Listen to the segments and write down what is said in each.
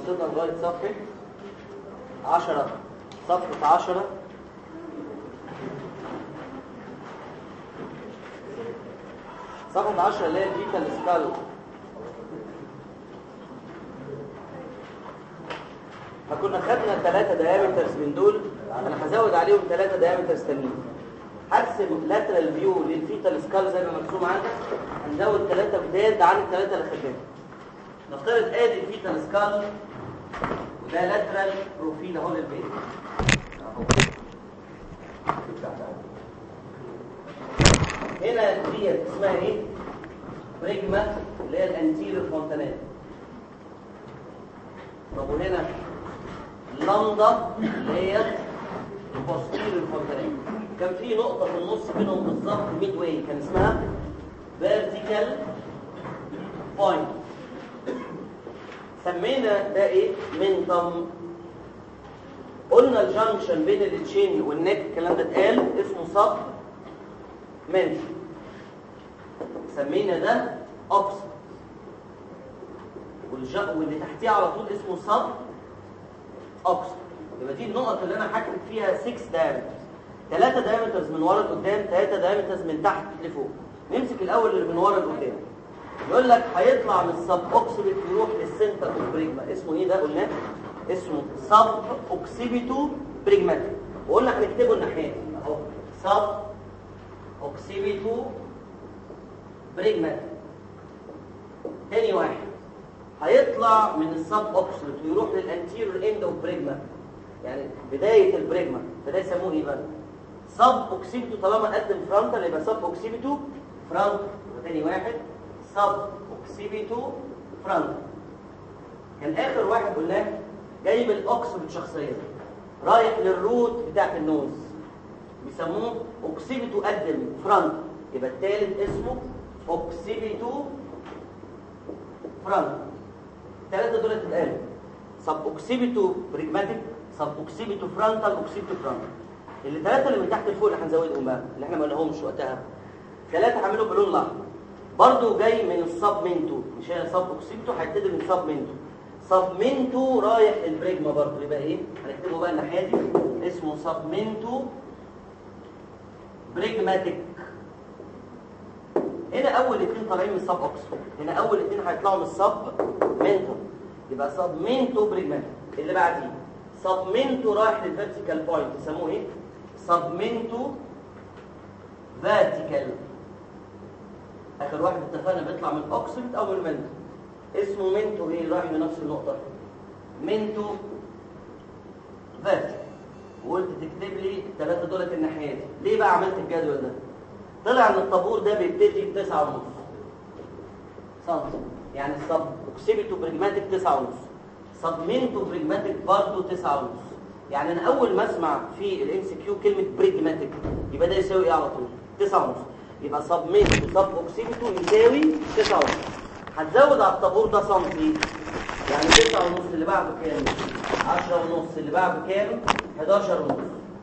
وصلنا لغايه صفحه 10 صفحه 10 صفحه 10 اللي هي الفيتال سكال فكنا خدنا ثلاثة دايمترز من دول انا هزود عليهم ثلاثة دايمترز تانيين هرسم لاترال فيو للفيتال سكال زي ما مرسوم عندك هنزود ثلاثة جداد عن الثلاثة اللي خدناهم نفترض ادي الفيتال سكال وده لاترال بروفيل اهو للبيت اهو هنا ديت اسمها ايه بريجما اللي هي الانتيريور فونتانيل طب وهنا لندا اللي هي البوستيريور فونتانيل كان في نقطة في النص بينهم بالظبط ميد واي كان اسمها فيرتيكال بوينت سمينا ده ايه منتم قلنا الجنكشن بين التشين والنك الكلام ده اتقال اسمه صب منش سمينا ده اوبس واللي تحتيه على طول اسمه صب اوبس يبقى دي النقط اللي انا هكتب فيها 6 دايمترز ثلاثة دايمترز من ورا لقدام ثلاثة دايمترز من تحت لفوق نمسك الاول اللي من ورا لقدام يقول لك هيطلع من السب اوكسيبيت يروح للسنتر اوف بريجما اسمه ايه ده قلناه اسمه سب اوكسيبيتو بريجماتيك وقلنا هنكتبه الناحيه دي اهو سب اوكسيبيتو بريجماتيك تاني واحد هيطلع من السب اوكسيبيت ويروح للانتيريور اند اوف بريجما يعني بدايه البريجما فده يسموه ايه بقى سب اوكسيبيتو طالما قدم فرونتال يبقى سب اوكسيبيتو فرونت تاني واحد سب اوكسيبيتو فرونت كان اخر واحد قلناه جايب الاوكسيبيت شخصيا رايح للروت بتاعت النوز بيسموه اوكسيبيتو قدم فرونت يبقى الثالث اسمه اوكسيبيتو فرونت الثلاثه دول اتقالوا سب اوكسيبيتو بريجماتيك سب اوكسيبيتو فرونتال اوكسيبيتو فرونتال اللي ثلاثه اللي من تحت لفوق اللي هنزودهم بقى اللي احنا ما قلناهمش وقتها ثلاثه هعملهم باللون الاحمر برضو جاي من السب منتو مش هي سب اوكسيبتو هيبتدي من سب منتو سب منتو رايح للبريجما برضو يبقى ايه هنكتبه بقى الناحيه دي اسمه سب منتو بريجماتيك هنا اول اثنين طالعين من السب اوكسو هنا اول اثنين هيطلعوا من السب منتو يبقى سب منتو بريجماتيك اللي بعديه سب منتو رايح للفيرتيكال بوينت يسموه ايه سب منتو فيرتيكال اخر واحد اتفقنا بيطلع من اوكسيد او من منتو اسمه منتو ايه رايح لنفس النقطه منتو فيرتيكال وقلت تكتب لي الثلاثه دولت الناحيه دي ليه بقى عملت الجدول ده طلع ان الطابور ده بيبتدي ب 9 ونص سم يعني السب اوكسيبيتو بريجماتيك 9 ونص سبمنتو بريجماتيك برضه 9 ونص يعني انا اول ما اسمع في الام سي كيو كلمه بريجماتيك يبقى ده يساوي ايه على طول 9 ونص يبقى سبمنتو سب اوكسيبيتو يساوي 9 ونص هتزود على الطابور ده سنتي يعني 9 ونص اللي بعده كام 10 ونص اللي بعده كام 11 ونص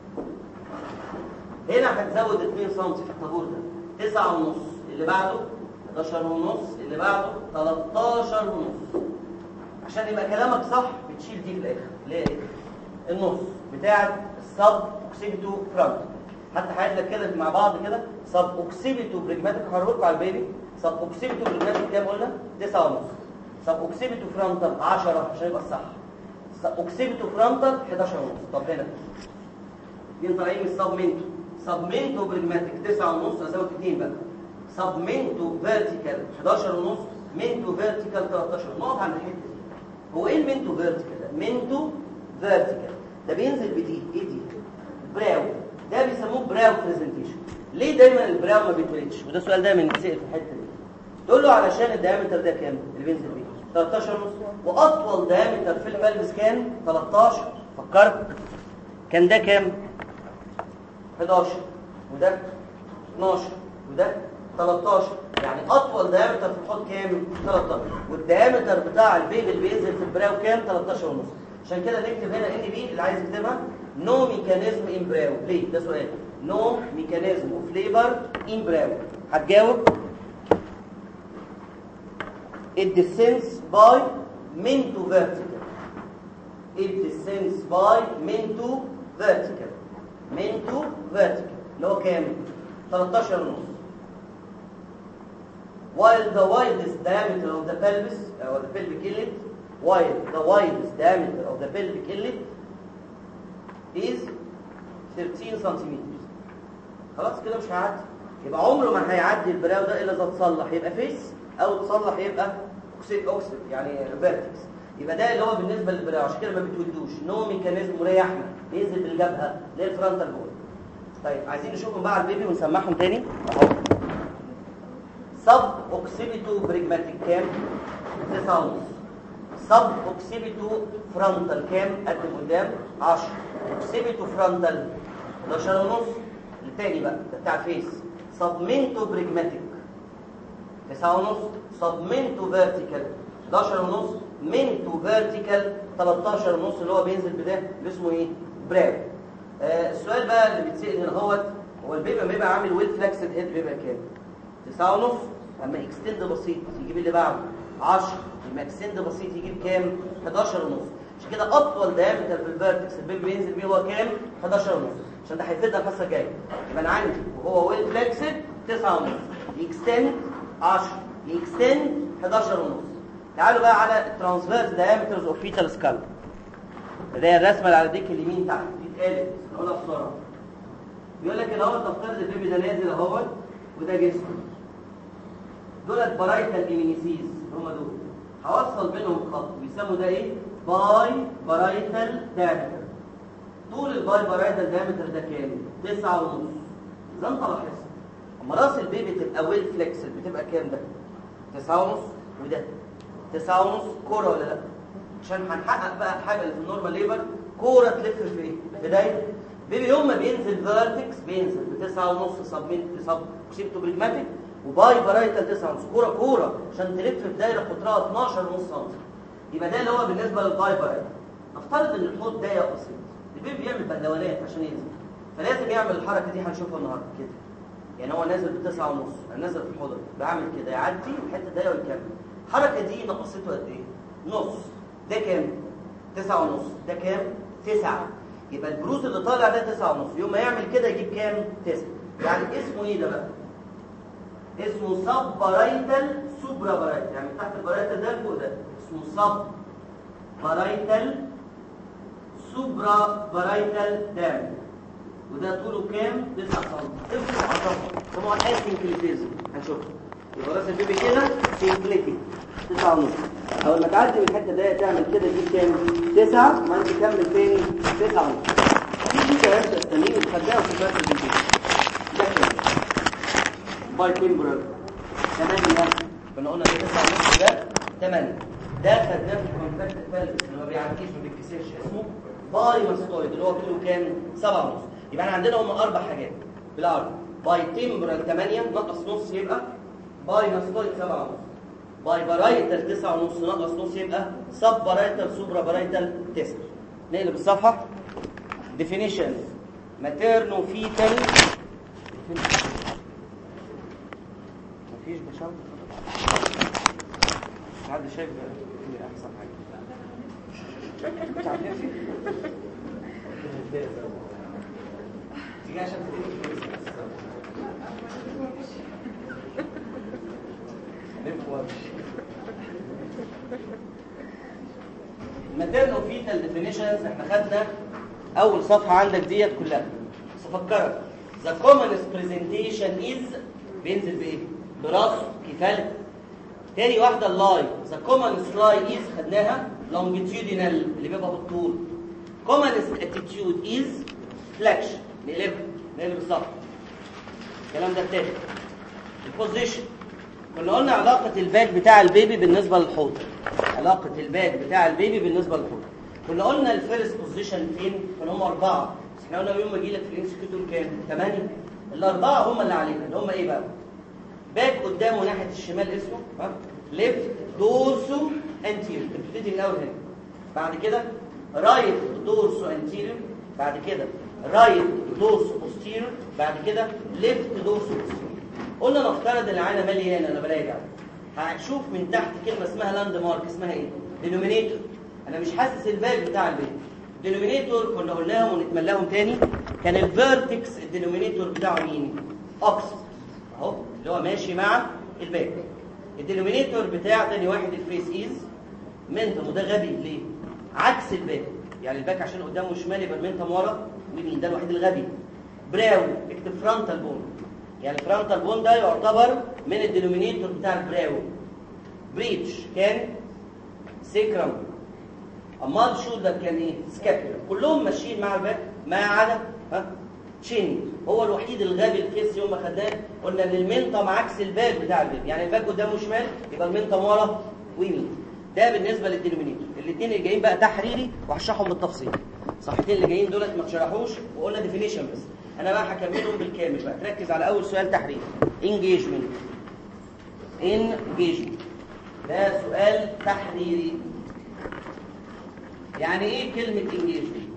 هنا هتزود 2 سم في الطابور ده 9 ونص اللي بعده 11 ونص اللي بعده 13 ونص عشان يبقى كلامك صح بتشيل دي في الاخر اللي هي ايه النص بتاعه السب اوكسيبيتو فرونت حتى هقول لك كده مع بعض كده سب اوكسيبيتو بريجماتيك هربط على البيبي سب اوكسيبيتو بريجماتيك كام قلنا 9 ونص سب اوكسيبيتو فرونتال 10 عشان يبقى صح سب اوكسيبيتو فرونتال 11 ونص طب هنا دي طالعين من السب منتو سب منتو بريجماتيك 9 ونص ازود 2 بقى سب منتو فيرتيكال 11 ونص منتو فيرتيكال 13 نقف عند الحته دي هو ايه المنتو فيرتيكال ده منتو فيرتيكال ده بينزل بدي ايه دي براو ده بيسموه براو برزنتيشن ليه دايما البراو ما بيتولدش وده سؤال دايما يتسال في الحته دي تقول له علشان الدايمتر ده كام اللي بينزل بيه 13 ونص واطول دايمتر في البلبس كان 13 فكرت كان ده كام 11 وده 12 وده 13 يعني اطول دايمتر في الحوض كام 13 والدايمتر بتاع البيبي اللي بينزل في البراو كام 13 ونص عشان كده نكتب هنا ان بي اللي عايز يكتبها نو ميكانيزم ان براو ليه ده سؤال نو ميكانيزم اوف ليبر ان براو هتجاوب it descends by min to vertical it descends by من to vertical من to vertical اللي هو كام 13 ونص while the widest diameter of the pelvis or the pelvic inlet while the widest diameter of the pelvic inlet is 13 سنتيمتر خلاص كده مش هيعدي يبقى عمره ما هيعدي البراو ده الا اذا اتصلح يبقى فيس او اتصلح يبقى اوكسيد اوكسيد يعني فيرتكس يبقى ده اللي هو بالنسبه للبراو عشان كده ما بتودوش نو ميكانيزم مريحنا بينزل بالجبهه للفرونتال بول طيب عايزين نشوفهم بقى على البيبي ونسمعهم تاني اهو سب اوكسيبيتو بريجماتيك كام 9 ونص سب اوكسيبيتو فرونتال كام قد قدام 10 اوكسيبيتو فرونتال 11 ونص التاني بقى ده بتاع فيس سبمنتو بريجماتيك 9 ونص سبمنتو فيرتيكال 11 ونص منتو فيرتيكال 13 ونص اللي هو بينزل بده اللي اسمه ايه براو آه السؤال بقى اللي بيتسال هنا هو هو البيبي لما يبقى عامل ويل فلكسد هيد بيبقى كام 9 ونص اما اكستند بسيط يجيب اللي بعده 10 لما اكستند بسيط يجيب كام 11 ونص عشان كده اطول دايمتر في الفيرتكس البيبي بينزل بيه هو كام 11 ونص عشان ده هيفيدنا الحصه الجايه يبقى انا عندي وهو ويل فلكسد 9 ونص يكستند 10 يكستند 11 ونص تعالوا بقى على الترانسفيرس دايمترز اوف فيتال سكال اللي هي الرسمه اللي على الديك اليمين تحت دي اتقالت نقولها بسرعه بيقول لك الاول تفترض البيبي ده نازل اهوت وده جسمه دولت برايتال ايمينيسيز هم دول هوصل بينهم خط بيسموا ده ايه باي برايتال دايمتر طول الباي برايتال دايمتر ده كام 9 ونص اذا انت لاحظت اما راس البيبي تبقى ويل فليكسد بتبقى كام ده 9 ونص وده 9 ونص كوره ولا لا عشان هنحقق بقى الحاجه اللي في النورمال ليبر كوره تلف في ايه في دايره بيبي يوم ما بينزل فيرتكس بينزل ب 9 ونص سبمنت سب سيبتو بريجماتيك وباي برايتال 9 ونص كوره كوره عشان تلف في دايره قطرها 12 ونص سم يبقى ده اللي هو بالنسبه للباي برايتال نفترض ان الحوض ضيق بسيط البيبي بيعمل بندولات عشان ينزل فلازم يعمل الحركه دي هنشوفها النهارده كده يعني هو نازل بتسعة ونص نازل في الحوض بعمل كده يعدي الحته ضيقه ويكمل الحركه دي نقصته قد ايه نص ده كام تسعة ونص ده كام تسعة يبقى البروز اللي طالع ده تسعة ونص يوم ما يعمل كده يجيب كام تسعة يعني اسمه ايه ده بقى اسمه سب بارايتال سوبرا بارايتال يعني تحت البارايتال ده فوق ده اسمه سب بارايتال سوبرا بارايتال دام وده طوله كام 9 سم تفرق على طول طبعا اسينكليتيزم هنشوف يبقى راس البيبي كده سينكليتي 9 ونص اول ما تعدي من الحته دي تعمل كده تجيب كام 9 ما انت تكمل تاني 9 ونص في كده يا التانيين وتخدعوا في راس البيبي ده كده باي تمبرال 8 كنا قلنا ده 9 ونص ده 8 ده خدناه في الكونتاكت فالف اللي ما بيعديش ما بيتكسرش اسمه باي ماستويد اللي هو طوله كام 7 ونص يبقى احنا عندنا هم اربع حاجات بالعربي باي تمبرال 8 نقص نص يبقى باي ماستويد 7 ونص باي بارايتال 9 ونص نقص نص يبقى سب بارايتال سوبرا بارايتال 9 نقلب الصفحه definition maternal fetal مفيش بشر مش حد شايف ايه احسن حاجه مش عارفين تيجي عشان تديني ماتيرنال فيتال ديفينيشنز احنا خدنا اول صفحه عندك ديت كلها بس افكرك ذا كومنست برزنتيشن از بينزل بايه براسه كفاله تاني واحده اللاي ذا كومنست لاي از خدناها لونجيتيودينال اللي بيبقى بالطول كومنست اتيتيود از فلكشن نقلبها نقلب الصفحه الكلام ده التاني البوزيشن كنا قلنا علاقة الباك بتاع البيبي بالنسبة للحوض علاقة الباك بتاع البيبي بالنسبة للحوض كنا قلنا الفيرست بوزيشن فين كانوا هم أربعة بس احنا قلنا يوم ما اجي لك في الانسكيوت دول كام؟ ثمانية الأربعة هم اللي علينا اللي هم إيه بقى؟ باك قدامه ناحية الشمال اسمه ها ليفت دورسو انتيريور بتبتدي من الأول هنا بعد كده رايت دورسو انتيريور بعد كده رايت دورسو بوستيريور بعد كده ليفت دورسو بوستيريور قلنا نفترض العينه مليانه انا براجع هشوف من تحت كلمه اسمها لاند مارك اسمها ايه دينومينيتور انا مش حاسس الباك بتاع البيت الدينومينيتور كنا قلناهم ونتملاهم تاني كان الفيرتكس الدينومينيتور بتاعه مين اوكسيد اهو اللي هو ماشي مع الباك الدينومينيتور بتاع تاني واحد الفيس ايز منتم وده غبي ليه عكس الباك يعني الباك عشان قدامه شمال يبقى المنتم ورا ويمين ده الوحيد الغبي براو اكتب فرونتال بون يعني الفرونتال بون ده يعتبر من الدينومينيتور بتاع البراو بريتش كان سيكرم امال الشولدر كان ايه سكابيولر كلهم ماشيين مع الباك ما عدا ها تشين هو الوحيد الغبي الفيس يوم ما خدناه قلنا ان المنطم عكس الباك بتاع الباك يعني الباك قدامه شمال يبقى المنطم ورا ويمين ده بالنسبه للدينومينيتور الاثنين اللي جايين بقى تحريري وهشرحهم بالتفصيل صحتين اللي جايين دولت ما اتشرحوش وقلنا ديفينيشن بس انا بقى هكملهم بالكامل بقى تركز على اول سؤال تحريري انجيجمنت انجيجمنت ده سؤال تحريري يعني ايه كلمه انجيجمنت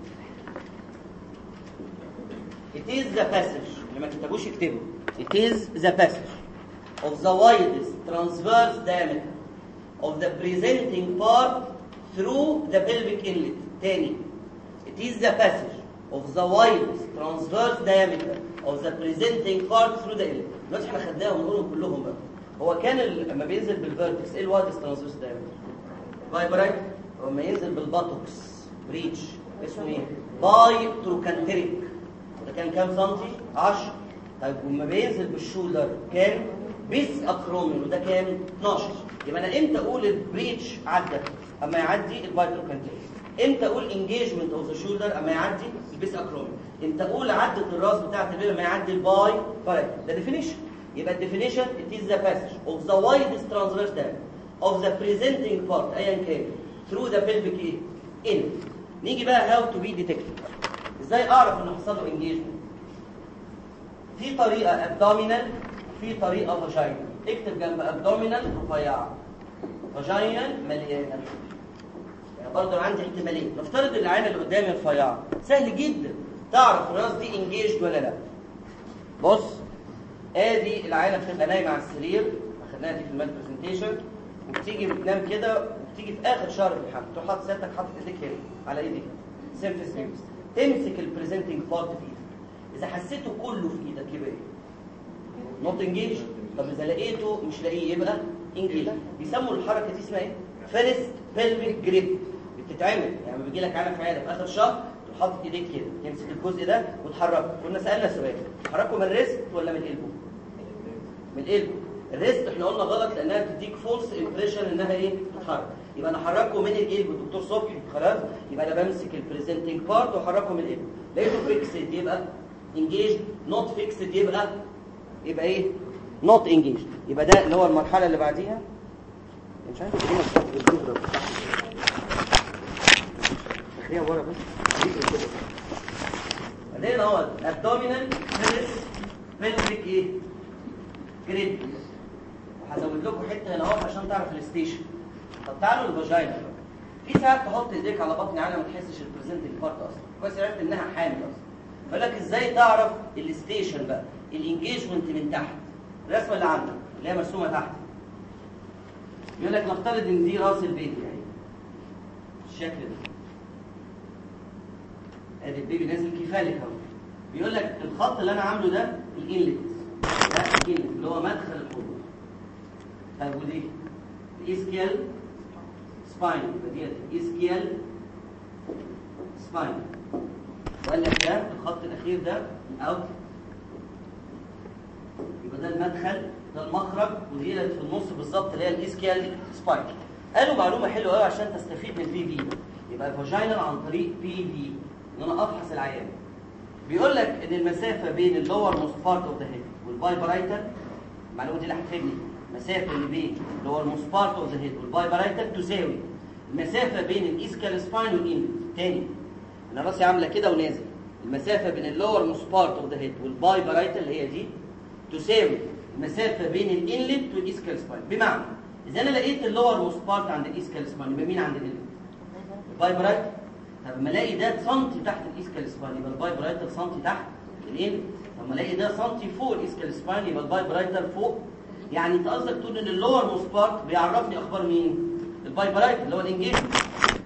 It is the passage اللي ما كتبوش اكتبوا It is the passage of the widest transverse diameter of the presenting part through the pelvic inlet تاني It is the passage of the widest transverse diameter of the presenting part through the inlet دلوقتي احنا خدناهم ونقولهم كلهم بقى هو كان ال- لما بينزل بالفيرتكس ايه الوايدست ترانسفيرس دايمتر فايبرايت لما ينزل بالباتوكس بريتش اسمه ايه باي تروكانتريك ده كان كام سنتي 10 طيب وما بينزل بالشولدر كان بيس اكرومين وده كان 12 يبقى انا امتى اقول البريتش عدى اما يعدي البايتروكانتريك امتى اقول انجيجمنت اوف ذا شولدر اما يعدي البيس اكرومين امتى اقول عدت الراس بتاعت البيبي اما يعدي الباي فرايت ده ديفينيشن يبقى الديفينيشن it is the passage of the widest transverse diameter of the presenting part ايا كان through the pelvic ايه in نيجي بقى how to be detected ازاي اعرف ان حصل له engagement في طريقه abdominal في طريقه vaginal اكتب جنب abdominal رفيعه vaginal مليانه يعني برضه انا عندي احتمالين نفترض العين اللي قدامي رفيعه سهل جدا تعرف الراس دي انجيجد ولا لا بص ادي العينه بتبقى نايمه على السرير اخدناها دي في المال برزنتيشن وبتيجي بتنام كده وبتيجي في اخر شهر في الحمل تروح حاطط سيادتك حاطط ايديك هنا على ايديك سيمفيس ريمس تمسك البريزنتنج بارت في ايدك اذا حسيته كله في ايدك يبقى ايه؟ نوت انجيج طب اذا لقيته مش لاقيه يبقى انجيج بيسموا الحركه دي اسمها ايه؟ فيرست بيلفيك جريب بتتعمل يعني بيجي لك عينه في عياده في اخر شهر تروح حاطط ايديك كده تمسك الجزء ده وتحركه كنا سالنا سؤال تحركه من الريست ولا من القلبه؟ من القلب الريست احنا قلنا غلط لانها بتديك فولس امبريشن انها ايه تتحرك يبقى انا احركه من القلب الدكتور صبحي خلاص يبقى انا بمسك البريزنتنج بارت واحركه من القلب لقيته فيكسد يبقى انجيج نوت فيكسد يبقى يبقى ايه نوت انجيج يبقى ده اللي هو المرحله اللي بعديها مش عارف ايه الفكره خليها ورا بس بعدين اهو ابدومينال فيرس بلفيك ايه جريد وهزود لكم حته هنا اهو عشان تعرف الستيشن طب تعالوا الفاجينا في ساعات تحط ايديك على بطن عينها ما تحسش البريزنتنج بارت اصلا كويس عرفت انها حامل اصلا بقول لك ازاي تعرف الستيشن بقى الانجيجمنت من تحت الرسمه اللي عندك اللي هي مرسومه تحت يقول لك نفترض ان دي راس البيبي يعني الشكل ده ادي البيبي نازل كفالك اهو بيقول لك الخط اللي انا عامله ده الانلت ده الانلت اللي هو مدخل الحوض طيب ودي الاسكيال سباين يبقى ديت الاسكيال سباين وقال لك ده الخط الاخير ده الاوت يبقى ده المدخل ده المخرج ودي في النص بالظبط اللي هي الاسكيال سباين قالوا معلومه حلوه قوي عشان تستفيد من البي في يبقى الفاجينال عن طريق بي في ان انا افحص العيان بيقول لك ان المسافه بين اللور موست بارت اوف ذا هيد والبايبرايتال المعلومه دي اللي هتفيدني المسافه اللي بين اللور موست بارت اوف ذا هيد والبايبرايتال تساوي المسافه بين الاسكال سباين والانلت تاني انا راسي عامله كده ونازل المسافه بين اللور موست بارت اوف ذا هيد والبايبرايتال اللي هي دي تساوي المسافه بين الانلت والاسكال سباين بمعنى اذا انا لقيت اللور موست بارت عند الاسكال سباين يبقى مين عند الانلت البايبرايتال طب لما الاقي ده سنتي تحت الاسكال سباين يبقى البايبرايتال سنتي تحت الانلت طب ما الاقي ده سنتي فوق الاسكال سباين يبقى البايبرايتال فوق يعني انت قصدك تقول ان اللور موست بارت بيعرفني اخبار مين البايبرايتال اللي هو الانجيجمنت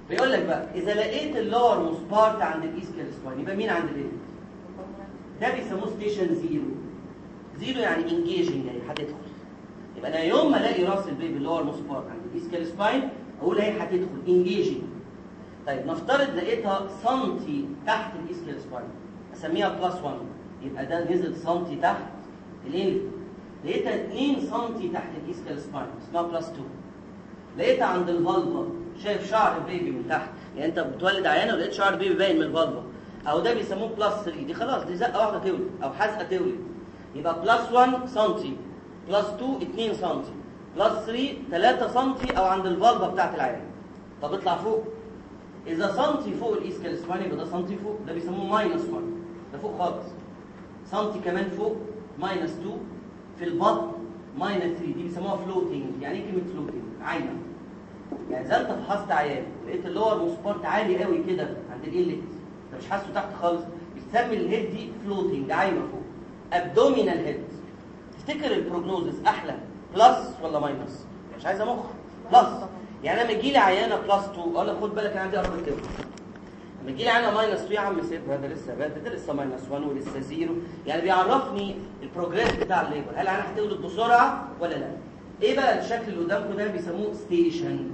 بيقول لك بقى اذا لقيت اللور موست بارت عند الايسكال سباين يبقى مين عند الايه ده بيسموه ستيشن زيرو زيرو يعني انجيجنج يعني هتدخل يبقى انا يوم ما الاقي راس البيبي اللور موست بارت عند الايسكال سباين اقول هي هتدخل انجيجنج طيب نفترض لقيتها سنتي تحت الايسكال سباين اسميها بلس 1 يبقى ده نزل سنتي تحت الايه لقيتها 2 سنتي تحت الايسكال سباين اسمها بلس 2 لقيتها عند الفالفا شايف شعر البيبي من تحت يعني انت بتولد عيانه ولقيت شعر البيبي باين من الفالفا او ده بيسموه بلس 3 دي خلاص دي زقه واحده تولد او حزقه تولد يبقى بلس 1 سنتي بلس 2 2 سنتي بلس 3 3 سنتي او عند الفالفا بتاعت العيان طب اطلع فوق اذا سنتي فوق الايسكال سباين يبقى ده سنتي فوق ده بيسموه ماينس 1 ده فوق خالص سنتي كمان فوق ماينس 2 في البطن ماينس 3 دي بيسموها فلوتنج يعني ايه كلمه فلوتنج عايمه يعني اذا انت فحصت عيان لقيت اللور موسبارت عالي قوي كده عند الانلت انت مش حاسه تحت خالص بتسمي الهيد دي فلوتنج عايمه فوق ابدومينال هيد تفتكر البروجنوزس احلى بلس ولا ماينس مش عايزه مخ بلس يعني لما يجي لي عيانه بلس 2 اقول لك خد بالك انا عندي اربع كده لما يجي لي عيانه ماينس 2 يا عم سيبها ده لسه بدري ده لسه ماينس 1 ولسه زيرو يعني بيعرفني البروجريس بتاع الليبر هل انا هتولد بسرعه ولا لا ايه بقى الشكل اللي قدامكم ده بيسموه ستيشن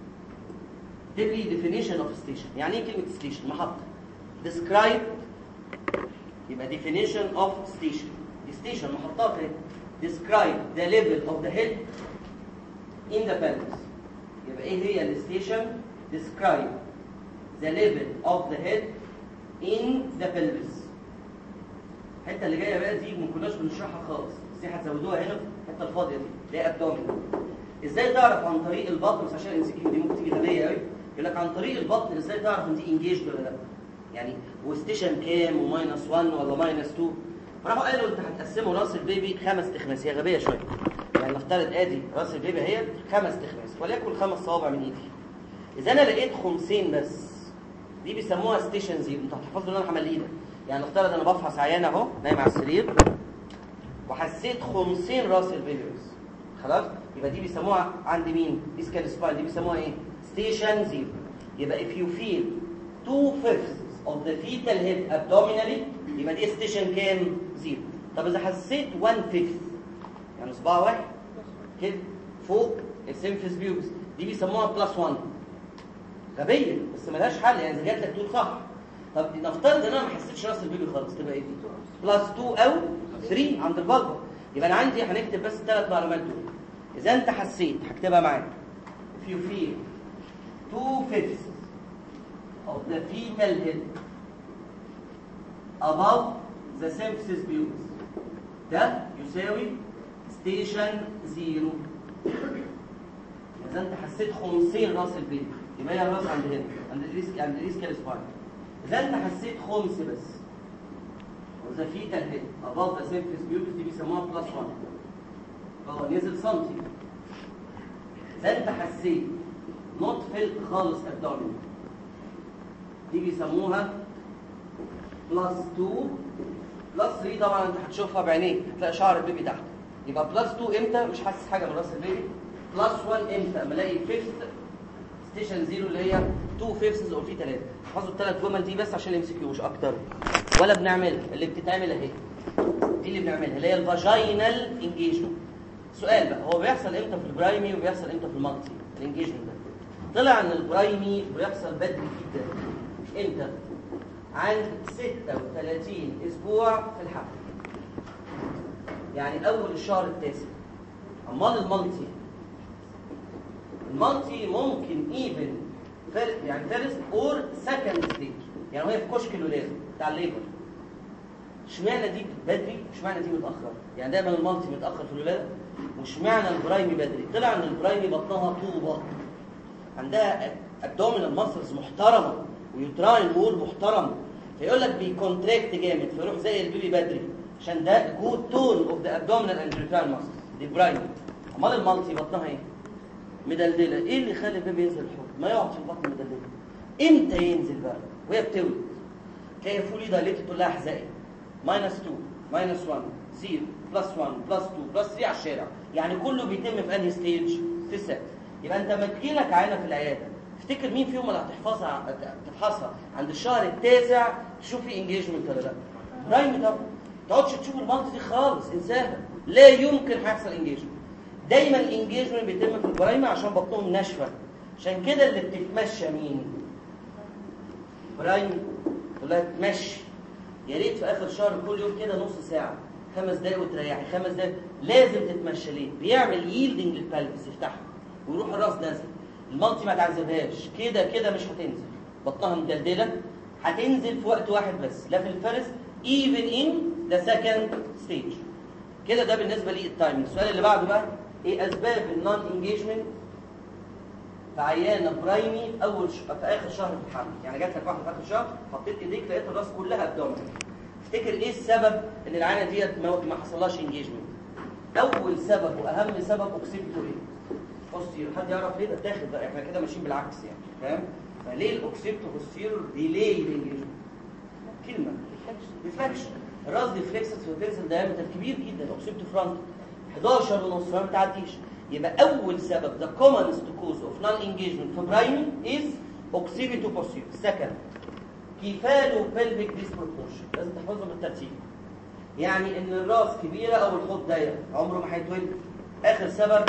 اكتب لي definition of station يعني ايه كلمه ستيشن محطه describe يبقى definition of station دي station محطات اهي describe the level of the head in the pelvis يبقى ايه هي الستيشن describe the level of the head in the pelvis الحته اللي جايه بقى دي ما كناش بنشرحها خالص بس دي هتزودوها هنا في الحته الفاضيه دي اللي هي ابدومين ازاي تعرف عن طريق البطن بس عشان الانسكيو دي ممكن تيجي غبيه قوي يقول لك عن طريق البطن ازاي تعرف ان دي انجيجد ولا لا يعني وستيشن كام وماينس 1 ولا ماينس 2 فراحوا قالوا انت هتقسموا راس البيبي خمس تخماس هي غبيه شويه يعني نفترض ادي راس البيبي اهي خمس تخماس وليكن خمس صوابع من ايدي اذا انا لقيت خمسين بس دي بيسموها ستيشن زيرو انت هتحفظوا ان انا همليه ده يعني نفترض انا بفحص عيان اهو نايم على السرير وحسيت خمسين راس البيبي بس خلاص يبقى دي بيسموها عند مين اسكال سباين دي بيسموها ايه ستيشن زيرو يبقى if you feel two fifths of the fetal head abdominally يبقى دي ستيشن كام زيرو طب اذا حسيت one fifth يعني صباع واحد كده فوق السيمفيس بيوبس دي بيسموها بلس 1 غبيه بس ملهاش حل يعني اذا جات لك تقول صح طب نفترض ان انا ما حسيتش راس البيبي خالص تبقى ايه دي بلس 2 او 3 عند البلبه يبقى انا عندي هنكتب بس الثلاث معلومات دول اذا انت حسيت هكتبها معاك if you feel two fifths of the fetal head above the symphysis pubis ده يساوي ستيشن زيرو اذا انت حسيت خمسين راس البيبي يبقى هي الراس عند هنا عند الريسك عند الريسكال سباين اذا انت حسيت خمس بس وذا فيتال هيد above the symphysis pubis دي بيسموها بلس 1 هو نزل سنتي اذا انت حسيت نوت فيلت خالص ابدومين دي بيسموها بلس 2 بلس 3 طبعا انت هتشوفها بعينيك هتلاقي شعر البيبي تحت يبقى بلس 2 امتى مش حاسس حاجه من راس البيبي بلس 1 امتى اما الاقي فيفث ستيشن زيرو اللي هي 2 فيفثز او في 3 احفظوا الثلاث جمل دي بس عشان الام سي كيو مش اكتر ولا بنعملها اللي بتتعمل اهي دي اللي بنعملها اللي هي الفاجينال انجيجمنت سؤال بقى هو بيحصل امتى في البرايمي وبيحصل امتى في المالتي الانجيجمنت ده طلع ان البرايمي بيحصل بدري جدا امتى عند 36 اسبوع في الحمل يعني اول الشهر التاسع امال المالتي المالتي ممكن ايفن يعني فيرست اور سكند ستيج يعني وهي في كشك الولاده بتاع الليبر اشمعنى دي بدري واشمعنى دي متاخر يعني دايما المالتي متاخر في الولاده واشمعنى البرايمي بدري طلع ان البرايمي بطنها طوبه عندها ابدومينال ماسلز محترمه ويوتراين وول محترم فيقول لك بيكونتراكت جامد فيروح زي البيبي بدري عشان ده جود تون اوف ذا ابدومينال اند يوتراين ماسلز دي برايمي امال المالتي بطنها ايه مدلدله ايه اللي يخلي البيبي ينزل الحوض ما يقعد في البطن مدلدله امتى ينزل بقى وهي بتولد تلاقي فولي دايليتد تقول لها احزائي ماينس 2 ماينس 1 0 بلس 1 بلس 2 بلس 3 على الشارع يعني كله بيتم في انهي ستيج في الست يبقى انت لما تجي لك عينه في العياده افتكر مين فيهم اللي هتحفظها تفحصها عند الشهر التاسع تشوف في انجيجمنت ولا لا برايم طبعا ما تقعدش تشوف المنطقه دي خالص انساها لا يمكن هيحصل انجيجمنت دايما الانجيجمنت بيتم في البرايم عشان بطنهم ناشفه عشان كده اللي بتتمشى مين برايم تقول لها تمشي يا ريت في اخر شهر كل يوم كده نص ساعه خمس دقايق وتريحي خمس دقايق لازم تتمشى ليه بيعمل ييلدنج للبلفس يفتحها ويروح الراس نازل المالتي ما تعذبهاش كده كده مش هتنزل بطنها مدلدله هتنزل في وقت واحد بس لا في الفيرست even in the second stage كده ده بالنسبه لي التايمنج السؤال اللي بعده بقى ايه اسباب النون انجيجمنت في عيانه برايمي في اول ش... في اخر شهر في الحمل يعني جات لك واحده في اخر شهر حطيت ايديك لقيت الراس كلها ابدومين افتكر ايه السبب ان العيانه ديت ما, ما حصلهاش انجيجمنت اول سبب واهم سبب اوكسيبتو ايه بوستيرور حد يعرف ليه ده اتاخد بقى احنا كده ماشيين بالعكس يعني فاهم فليه الاوكسيبتو بوستيرور ديلي الانجيجمنت كلمه ريفلكشن الراس ديفلكسس وتنزل دايمتر كبير جدا الاوكسيبتو فرونت 11 ونص فما بتعديش يبقى اول سبب the commonest cause of non-engagement في برايمي is occipito posterior second كيفالو pelvic disproportion لازم تحفظهم بالترتيب يعني ان الراس كبيره او الحوض ضيق عمره ما هيتولد اخر سبب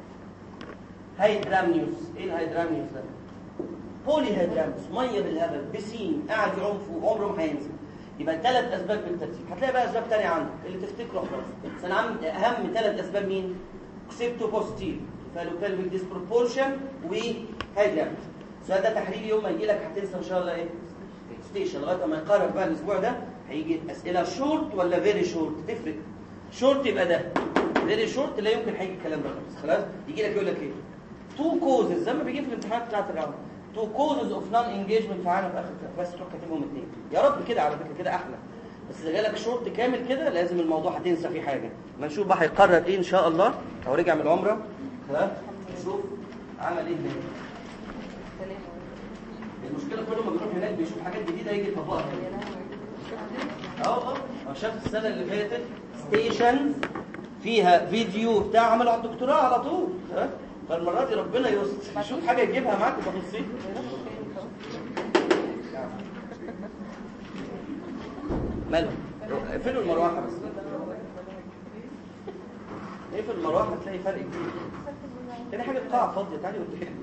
هيدرامنيوس ايه الهيدرامنيوس ده بولي هيدرامنيوس ميه بالهبل بسين قاعد يعوم فوق عمره ما هينزل يبقى ثلاث اسباب بالترتيب هتلاقي بقى اسباب ثانيه عندك اللي تفتكره خلاص بس انا عامل اهم ثلاث اسباب مين كسبتو بوستير فالوبلفيك ديسبروبورشن وهيدرامنيوس السؤال ده تحريري يوم ما يجي لك هتنسى ان شاء الله ايه ستيشن لغايه ما يقرب بقى الاسبوع ده هيجي اسئله شورت ولا فيري شورت تفرق شورت يبقى ده فيري شورت لا يمكن هيجي الكلام ده خالص خلاص يجي لك يقول لك ايه تو كوزز زي ما بيجي في الامتحانات بتاعت الراوند تو كوزز اوف نون انجيجمنت في عالم في اخر بس تروح كاتبهم اثنين يا رب كده على فكره كده احلى بس اذا جالك شورت كامل كده لازم الموضوع هتنسى فيه حاجه ما نشوف بقى هيقرر ايه ان شاء الله او رجع من العمره خلاص نشوف عمل ايه هناك المشكله كل ما بيروح هناك بيشوف حاجات جديده يجي يطبقها اه اه شاف السنه اللي فاتت ستيشن فيها فيديو بتاع عمل على الدكتوراه على طول ها فالمره دي ربنا يستر يشوف حاجه يجيبها معاك تفاصيل ماله اقفلوا المروحه بس اقفل المروحه هتلاقي فرق كبير تاني حاجه القاعه فاضيه تعالي قدام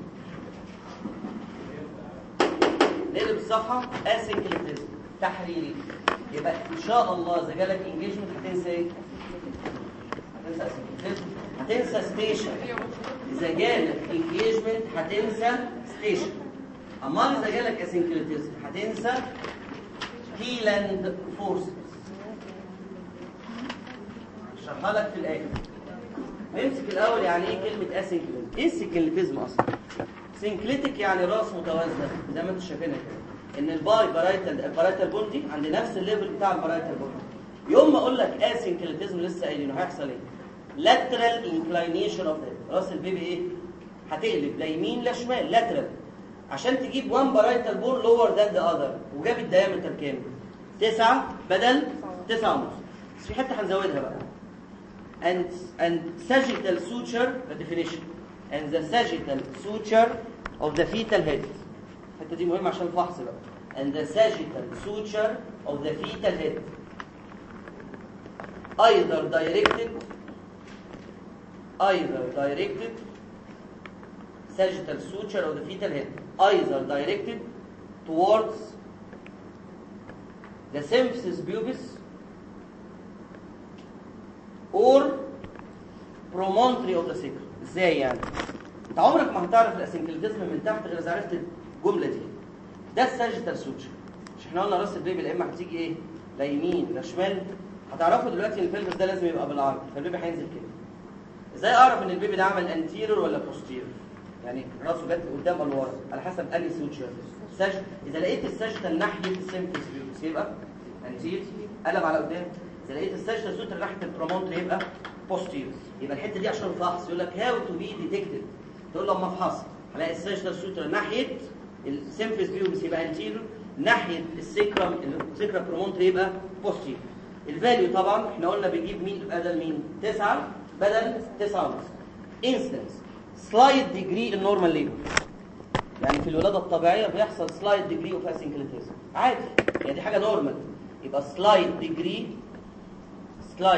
نقلب الصفحه اسynchronism تحريري يبقى ان شاء الله اذا جالك انجيجمنت هتنسى ايه هتنسى اسynchronism هتنسى ستيشن اذا جالك انجيجمنت هتنسى ستيشن امال اذا جالك اسynchronism هتنسى هيلاند فورسز اشرحها لك في الاخر نمسك الاول يعني ايه كلمه اسynchronism ايه السينكليتيزم اصلا سينكليتيك يعني راس متوازنه زي ما انتم شايفينها كده ان الباي بارايتال البارايتال بوندي عند نفس الليفل بتاع البارايتال بوندي يوم ما اقول لك اسينكليتيزم لسه قايلينه هيحصل ايه lateral inclination of the راس البيبي ايه هتقلب لا يمين لا شمال lateral عشان تجيب وان بارايتال بول لور ذان ذا اذر وجاب الدايمتر كام 9 بدل 9 ونص بس في حته هنزودها بقى and and sagittal suture the definition and the sagittal suture of the fetal head الحته دي مهمه عشان الفحص بقى and the sagittal suture of the fetal head either directed either directed sagittal suture of the fetal head either directed towards the symphysis pubis or promontory of the sacrum ازاي يعني انت عمرك ما هتعرف الاسنكليتيزم من تحت غير اذا عرفت الجمله دي ده الساجيتال سوتشر مش احنا قلنا راس البيبي لا اما هتيجي ايه لا يمين لا شمال هتعرفوا دلوقتي ان الفلبس ده لازم يبقى بالعرض فالبيبي هينزل كده ازاي اعرف ان البيبي ده عمل انتيرور ولا بوستيرور يعني راسه جت قدام ولا ورا على حسب انهي سوتشر ساج اذا لقيت الساجيتال ناحيه السيمفيس بيوبس يبقى انتير قلب على قدام اذا لقيت الساجيتال سوتشر ناحيه البرومونتري يبقى بوستيرور يبقى الحته دي عشان الفحص يقول لك هاو تو بي ديتكتد تقول له اما افحص هلاقي الساجيتال سوتشر ناحيه السيمفيس بيوبس يبقى انتيرور ناحيه السيكرم السيكرا برومونتري يبقى بوستيرور الفاليو طبعا احنا قلنا بيجيب مين بدل مين 9 بدل 9 ونص انستنس سلايد ديجري النورمال ليبل يعني في الولاده الطبيعيه بيحصل سلايد ديجري اوف اسينكليتيزم عادي يعني دي حاجه نورمال يبقى سلايد ديجري